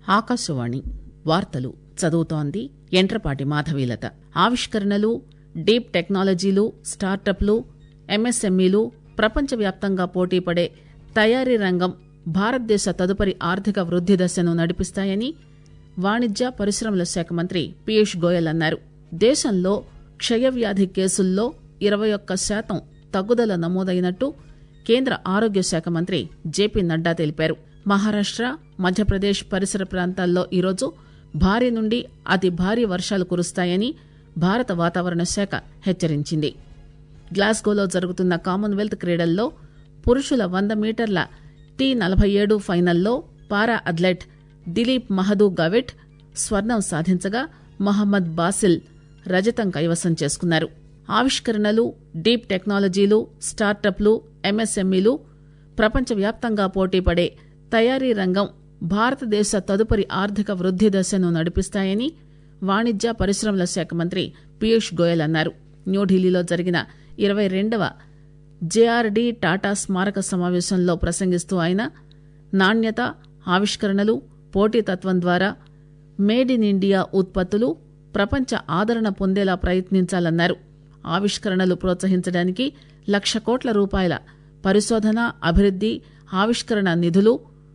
ఆకాశవాణి వార్తలు చదువుతోంది ఎంట్రపాటి మాధవీలత ఆవిష్కరణలు డీప్ టెక్నాలజీలు స్టార్టప్లు ఎంఎస్ఎంఈలు ప్రపంచవ్యాప్తంగా పోటీపడే తయారీ రంగం భారతదేశ తదుపరి ఆర్థిక వృద్ది దశను నడిపిస్తాయని వాణిజ్య పరిశ్రమల శాఖ మంత్రి పీయూష్ గోయల్ అన్నారు దేశంలో క్షయవ్యాధి కేసుల్లో ఇరవై ఒక్క శాతం తగ్గుదల నమోదైనట్టు కేంద్ర ఆరోగ్య శాఖ మంత్రి జేపీ నడ్డా తెలిపారు మహారాష్ట మధ్యప్రదేశ్ పరిసర ప్రాంతాల్లో ఈరోజు భారీ నుండి అతి భారీ వర్షాలు కురుస్తాయని భారత వాతావరణ శాఖ హెచ్చరించింది గ్లాస్గోలో జరుగుతున్న కామన్వెల్త్ క్రీడల్లో పురుషుల వంద మీటర్ల టీ నలభై ఏడు ఫైనల్లో పారా అథ్లెట్ దిలీప్ మహదూ గవిట్ స్వర్ణం సాధించగా మహమ్మద్ బాసిల్ రజతం కైవసం చేసుకున్నారు ఆవిష్కరణలు డీప్ టెక్నాలజీలు స్టార్టప్లు ఎంఎస్ఎంఈలు ప్రపంచవ్యాప్తంగా పోటీపడే తయారీ రంగం భారతదేశ తదుపరి ఆర్థిక వృద్ది దశను నడిపిస్తాయని వాణిజ్య పరిశ్రమల శాఖ మంత్రి పీయూష్ గోయల్ అన్నారు న్యూఢిల్లీలో జరిగిన ఇరవై రెండవ జేఆర్డీ టాటా స్మారక సమావేశంలో ప్రసంగిస్తూ ఆయన నాణ్యత ఆవిష్కరణలు పోటీతత్వం ద్వారా మేడ్ ఇన్ ఇండియా ఉత్పత్తులు ప్రపంచ ఆదరణ పొందేలా ప్రయత్నించాలన్నారు ఆవిష్కరణలు ప్రోత్సహించడానికి లక్ష కోట్ల రూపాయల పరిశోధన అభివృద్ది ఆవిష్కరణ నిధులు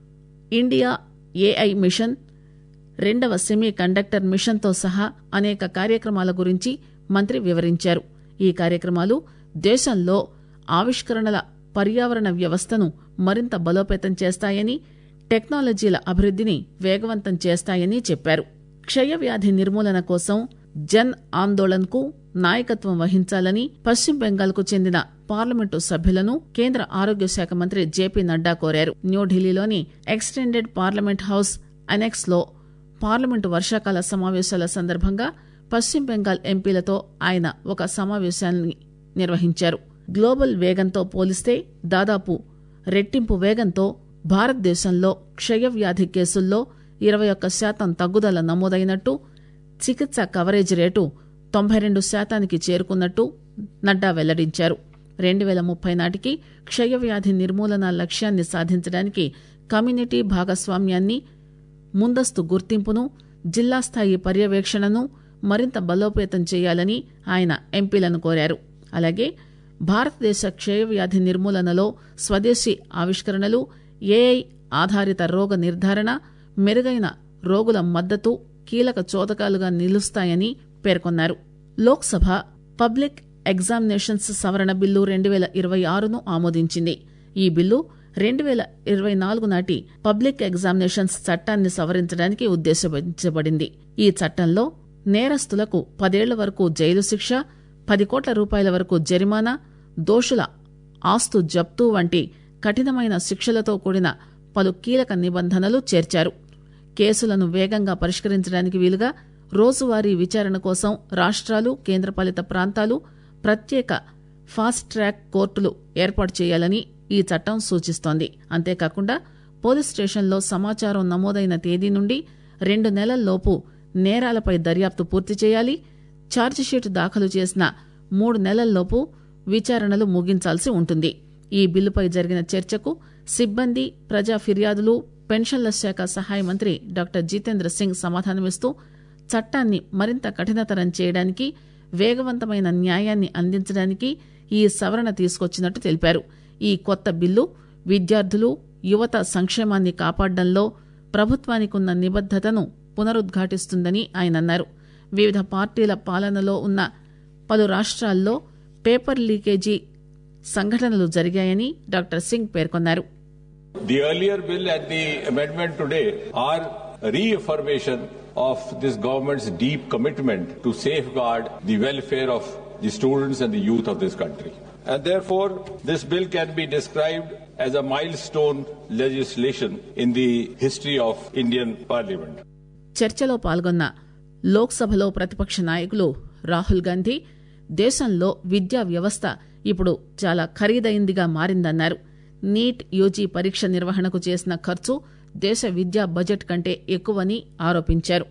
ఇండియా ఏఐ మిషన్ రెండవ సెమీ కండక్టర్ మిషన్తో సహా అనేక కార్యక్రమాల గురించి మంత్రి వివరించారు ఈ కార్యక్రమాలు దేశంలో ఆవిష్కరణల పర్యావరణ వ్యవస్థను మరింత బలోపేతం చేస్తాయని టెక్నాలజీల అభివృద్దిని వేగవంతం చేస్తాయని చెప్పారు క్షయవ్యాధి నిర్మూలన కోసం జన్ ఆందోళన్ కు నాయకత్వం వహించాలని పశ్చిమ బెంగాల్ కు చెందిన పార్లమెంటు సభ్యులను కేంద్ర ఆరోగ్య శాఖ మంత్రి జేపీ నడ్డా కోరారు న్యూఢిల్లీలోని ఎక్స్టెండెడ్ పార్లమెంట్ హౌస్ అనెక్స్ లో పార్లమెంటు వర్షాకాల సమావేశాల సందర్భంగా పశ్చిమ బెంగాల్ ఎంపీలతో ఆయన ఒక సమావేశాన్ని నిర్వహించారు గ్లోబల్ వేగంతో పోలిస్తే దాదాపు రెట్టింపు వేగంతో భారతదేశంలో క్షయవ్యాధి కేసుల్లో ఇరవై ఒక్క శాతం తగ్గుదల నమోదైనట్టు చికిత్స కవరేజ్ రేటు తొంభై రెండు శాతానికి చేరుకున్నట్టు నడ్డా వెల్లడించారు రెండు వేల ముప్పై నాటికి క్షయవ్యాధి నిర్మూలన లక్ష్యాన్ని సాధించడానికి కమ్యూనిటీ భాగస్వామ్యాన్ని ముందస్తు గుర్తింపును జిల్లా స్థాయి పర్యవేక్షణను మరింత బలోపేతం చేయాలని ఆయన ఎంపీలను కోరారు అలాగే భారతదేశ క్షయవ్యాధి నిర్మూలనలో స్వదేశీ ఆవిష్కరణలు ఏఐ ఆధారిత రోగ నిర్ధారణ మెరుగైన రోగుల మద్దతు కీలక చోదకాలుగా నిలుస్తాయని పేర్కొన్నారు లోక్సభ పబ్లిక్ ఎగ్జామినేషన్స్ సవరణ బిల్లు రెండు వేల ఇరవై ఆరును ఆమోదించింది ఈ బిల్లు రెండు వేల ఇరవై నాలుగు నాటి పబ్లిక్ ఎగ్జామినేషన్స్ చట్టాన్ని సవరించడానికి ఉద్దేశించబడింది ఈ చట్టంలో నేరస్తులకు పదేళ్ల వరకు జైలు శిక్ష పది కోట్ల రూపాయల వరకు జరిమానా దోషుల ఆస్తు జప్తు వంటి కఠినమైన శిక్షలతో కూడిన పలు కీలక నిబంధనలు చేర్చారు కేసులను వేగంగా పరిష్కరించడానికి వీలుగా రోజువారీ విచారణ కోసం రాష్ట్రాలు కేంద్రపాలిత ప్రాంతాలు ప్రత్యేక ఫాస్ట్ ట్రాక్ కోర్టులు ఏర్పాటు చేయాలని ఈ చట్టం సూచిస్తోంది అంతేకాకుండా పోలీస్ స్టేషన్లో సమాచారం నమోదైన తేదీ నుండి రెండు నెలల్లోపు నేరాలపై దర్యాప్తు పూర్తి చేయాలి ఛార్జిషీట్ దాఖలు చేసిన మూడు నెలల్లోపు విచారణలు ముగించాల్సి ఉంటుంది ఈ బిల్లుపై జరిగిన చర్చకు సిబ్బంది ప్రజా ఫిర్యాదులు పెన్షన్ల శాఖ సహాయ మంత్రి డాక్టర్ జితేంద్ర సింగ్ సమాధానమిస్తూ చట్టాన్ని మరింత కఠినతరం చేయడానికి వేగవంతమైన న్యాయాన్ని అందించడానికి ఈ సవరణ తీసుకొచ్చినట్టు తెలిపారు ఈ కొత్త బిల్లు విద్యార్థులు యువత సంక్షేమాన్ని కాపాడడంలో ప్రభుత్వానికున్న నిబద్దతను పునరుద్ఘాటిస్తుందని ఆయన అన్నారు వివిధ పార్టీల పాలనలో ఉన్న పలు రాష్ట్రాల్లో పేపర్ లీకేజీ సంఘటనలు జరిగాయని డాక్టర్ సింగ్ పేర్కొన్నారు The earlier bill and the amendment today are reaffirmation of this government's deep commitment to safeguard the welfare of the students and the youth of this country. And therefore, this bill can be described as a milestone legislation in the history of Indian Parliament. చర్చలో పాల్గొన్న లోక్సభలో ప్రతిపక్ష నాయకులు రాహుల్ గాంధీ దేశంలో విద్యా వ్యవస్థ ఇప్పుడు చాలా ఖరీదైందిగా మారిందన్నారు నీట్ యూజీ పరీక్ష నిర్వహణకు చేసిన ఖర్చు దేశ విద్యా బడ్జెట్ కంటే ఎక్కువని ఆరోపించారు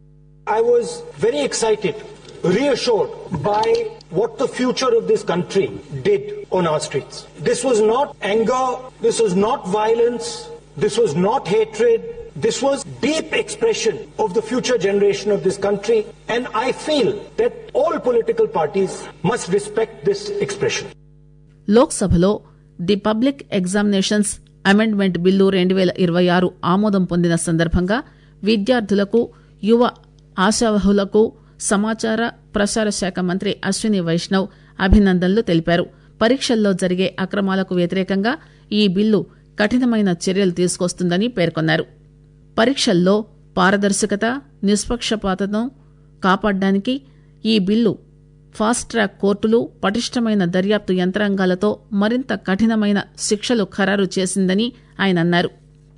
I was very excited, reassured by what the future of this country did on our streets. This was not anger, this was not violence, this was not hatred, this was deep expression of the future generation of this country. And I feel that all political parties must respect this expression. లోక్సభలో the public examinations amendment bill రెండు పేల ఇరవై ఆరు ఆమోదం పొందిన సందర్భంగా విద్యార్థులకు యువ ఆశావహులకు సమాచార ప్రసార శాఖ మంత్రి అశ్విని వైష్ణవ్ అభినందనలు తెలిపారు పరీక్షల్లో జరిగే అక్రమాలకు వ్యతిరేకంగా ఈ బిల్లు కఠినమైన చర్యలు తీసుకొస్తుందని పేర్కొన్నారు పరీక్షల్లో పారదర్శకత నిష్పక్షపాతను కాపాడడానికి ఈ బిల్లు ఫాస్ట్ ట్రాక్ కోర్టులు పటిష్టమైన దర్యాప్తు యంత్రాంగాలతో మరింత కఠినమైన శిక్షలు ఖరారు చేసిందని ఆయన అన్నారు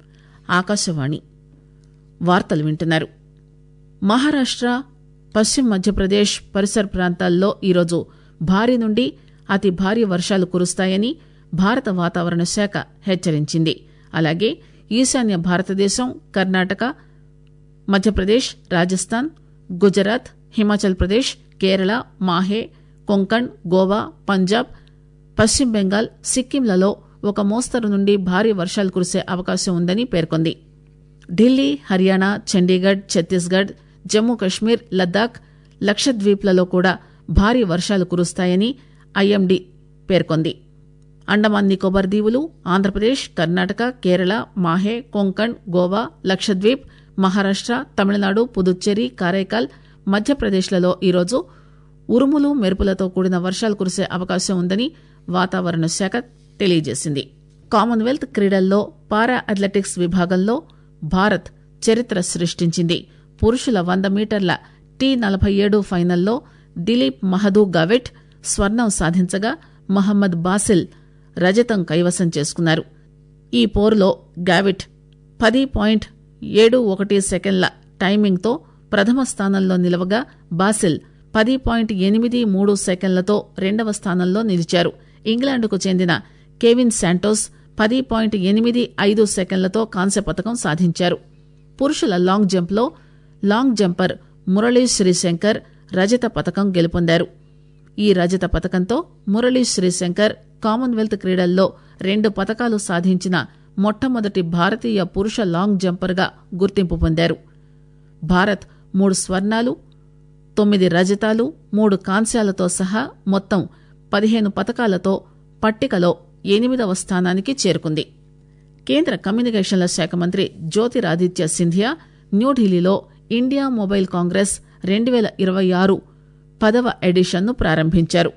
ఆకాశవాణి వార్తలు వింటున్నారు మహారాష్ట పశ్చిమ మధ్యప్రదేశ్ పరిసర ప్రాంతాల్లో ఈరోజు భారీ నుండి అతి భారీ వర్షాలు కురుస్తాయని భారత వాతావరణ శాఖ హెచ్చరించింది అలాగే ఈశాన్య భారతదేశం కర్ణాటక మధ్యప్రదేశ్ రాజస్థాన్ గుజరాత్ హిమాచల్ ప్రదేశ్ కేరళ మాహే కొంకణ్ గోవా పంజాబ్ పశ్చిమ బెంగాల్ సిక్కింలలో ఒక మోస్తరు నుండి భారీ వర్షాలు కురిసే అవకాశం ఉందని పేర్కొంది ఢిల్లీ హర్యానా చండీగఢ్ ఛత్తీస్గఢ్ జమ్మూ కశ్మీర్ లద్దాఖ్ లక్షద్వీప్లలో కూడా భారీ వర్షాలు కురుస్తాయని ఐఎండీ పేర్కొంది అండమాన్ నికోబార్ దీవులు ఆంధ్రప్రదేశ్ కర్ణాటక కేరళ మాహే కొంకణ్ గోవా లక్షద్వీప్ మహారాష్ట తమిళనాడు పుదుచ్చేరి కారైకాల్ మధ్యప్రదేశ్లలో ఈరోజు ఉరుములు మెరుపులతో కూడిన వర్షాలు కురిసే అవకాశం ఉందని వాతావరణ శాఖ తెలియజేసింది కామన్వెల్త్ క్రీడల్లో పారా అథ్లెటిక్స్ విభాగంలో భారత్ చరిత్ర సృష్టించింది పురుషుల వంద మీటర్ల టీ నలభై ఏడు ఫైనల్లో దిలీప్ మహదూ గవెట్ స్వర్ణం సాధించగా మహమ్మద్ బాసిల్ రజతం కైవసం చేసుకున్నారు ఈ పోరులో గావిట్ పది పాయింట్ ఏడు ఒకటి సెకండ్ల టైమింగ్తో ప్రథమ స్థానంలో నిలవగా బాసిల్ పది పాయింట్ ఎనిమిది మూడు సెకండ్లతో రెండవ స్థానంలో నిలిచారు ఇంగ్లాండ్కు చెందిన కెవిన్ శాంటోస్ పది పాయింట్ ఎనిమిది ఐదు సెకండ్లతో కాంస్య పథకం సాధించారు పురుషుల లాంగ్ జంప్లో లాంగ్ జంపర్ మురళీ శ్రీశంకర్ రజత పథకం గెలుపొందారు ఈ రజత పథకంతో మురళీ శ్రీశంకర్ కామన్వెల్త్ క్రీడల్లో రెండు పథకాలు సాధించిన మొట్టమొదటి భారతీయ పురుష లాంగ్ జంపర్గా గుర్తింపు పొందారు భారత్ మూడు స్వర్ణాలు తొమ్మిది రజతాలు మూడు కాంస్యాలతో సహా మొత్తం పదిహేను పథకాలతో పట్టికలో ఎనిమిదవ స్థానానికి చేరుకుంది కేంద్ర కమ్యూనికేషన్ల శాఖ మంత్రి జ్యోతిరాదిత్య సింధియా న్యూఢిల్లీలో ఇండియా మొబైల్ కాంగ్రెస్ రెండు పేల ఇరవై ఆరు పదవ ఎడిషన్ను ప్రారంభించారు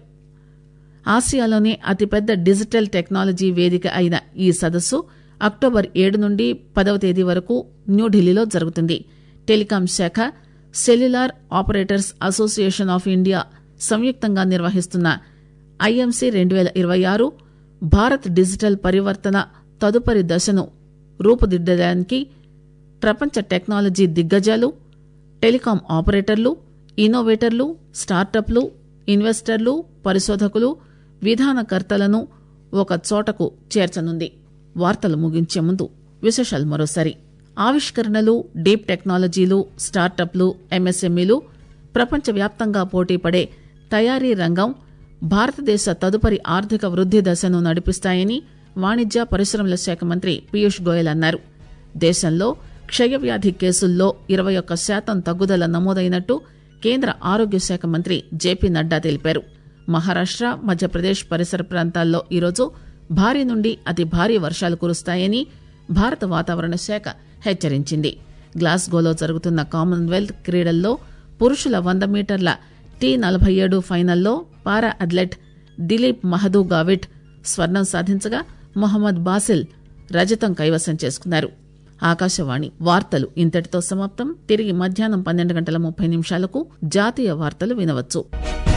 ఆసియాలోనే అతిపెద్ద డిజిటల్ టెక్నాలజీ వేదిక అయిన ఈ సదస్సు అక్టోబర్ ఏడు నుండి పదవ తేదీ వరకు న్యూఢిల్లీలో జరుగుతుంది టెలికాం శాఖ cellular operators association of India సంయుక్తంగా నిర్వహిస్తున్న ఐఎంసీ రెండు పేల ఇరవై ఆరు భారత్ డిజిటల్ పరివర్తన తదుపరి దశను రూపుదిద్దడానికి ప్రపంచ టెక్నాలజీ దిగ్గజాలు టెలికాం ఆపరేటర్లు ఇన్నోవేటర్లు స్టార్టప్లు ఇన్వెస్టర్లు పరిశోధకులు విధానకర్తలను ఒక చోటకు చేర్చనుంది వార్తలు ముగించే ముందు విశేషాలు మరోసారి ఆవిష్కరణలు డీప్ టెక్నాలజీలు స్టార్టప్లు ఎంఎస్ఎంఈలు ప్రపంచవ్యాప్తంగా పోటీపడే తయారీ రంగం భారతదేశ తదుపరి ఆర్థిక వృద్ది దశను నడిపిస్తాయని వాణిజ్య పరిశ్రమల శాఖ మంత్రి పీయూష్ గోయల్ అన్నారు దేశంలో క్షయవ్యాధి కేసుల్లో ఇరవై ఒక్క శాతం తగ్గుదల నమోదైనట్టు కేంద్ర ఆరోగ్య శాఖ మంత్రి జేపీ నడ్డా తెలిపారు మహారాష్ట మధ్యప్రదేశ్ పరిసర ప్రాంతాల్లో ఈరోజు భారీ నుండి అతి భారీ వర్షాలు కురుస్తాయని భారత వాతావరణ శాఖ హెచ్చరించింది గ్లాస్గోలో జరుగుతున్న కామన్వెల్త్ క్రీడల్లో పురుషుల వంద మీటర్ల టీ నలభై ఏడు ఫైనల్లో పారా అథ్లెట్ దిలీప్ మహదూ గావిట్ స్వర్ణం సాధించగా మొహమ్మద్ బాసిల్ రజతం కైవసం చేసుకున్నారు ఆకాశవాణి వార్తలు ఇంతటితో సమాప్తం తిరిగి మధ్యాహ్నం పన్నెండు గంటల ముప్పై నిమిషాలకు జాతీయ వార్తలు వినవచ్చు